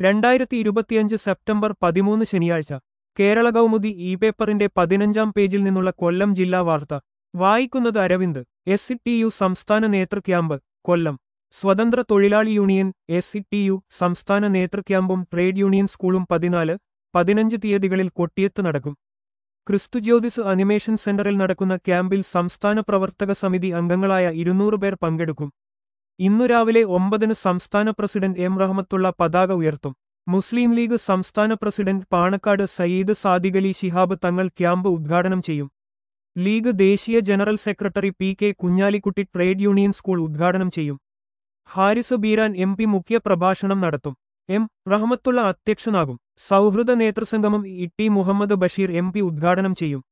രണ്ടായിരത്തി ഇരുപത്തിയഞ്ച് സെപ്റ്റംബർ പതിമൂന്ന് ശനിയാഴ്ച കേരള കൗമുദി ഇ പേപ്പറിന്റെ പതിനഞ്ചാം പേജിൽ നിന്നുള്ള കൊല്ലം ജില്ലാ വാർത്ത വായിക്കുന്നത് Aravind S C T U സംസ്ഥാന നേതൃ ക്യാമ്പ് കൊല്ലം സ്വതന്ത്ര തൊഴിലാളി union S C T U സംസ്ഥാന നേതൃ ക്യാമ്പും ട്രേഡ് യൂണിയൻ സ്കൂളും പതിനാല് പതിനഞ്ച് തീയതികളിൽ കൊട്ടിയത്ത് നടക്കും ക്രിസ്തുജ്യോതിസ് അനിമേഷൻ സെന്ററിൽ നടക്കുന്ന ക്യാമ്പിൽ സംസ്ഥാന പ്രവർത്തക സമിതി അംഗങ്ങളായ ഇരുന്നൂറ് പേർ പങ്കെടുക്കും ഇന്നു രാവിലെ ഒമ്പതിന് സംസ്ഥാന പ്രസിഡന്റ് എം റഹ്മത്തുള്ള പതാക ഉയർത്തും മുസ്ലിം ലീഗ് സംസ്ഥാന പ്രസിഡന്റ് പാണക്കാട് സയ്യിദ് സാദിഖലി ശിഹാബ് തങ്ങൾ ക്യാമ്പ് ഉദ്ഘാടനം ചെയ്യും ലീഗ് ദേശീയ general secretary P K Kunhalikutty trade union school ഉദ്ഘാടനം ചെയ്യും ഹാരിസ് ബീരാൻ എം പി മുഖ്യ പ്രഭാഷണം നടത്തും എം റഹ്മത്തുള്ള അധ്യക്ഷനാകും സൗഹൃദ നേതൃസംഗമം E T Muhammad Basheer M P ഉദ്ഘാടനം ചെയ്യും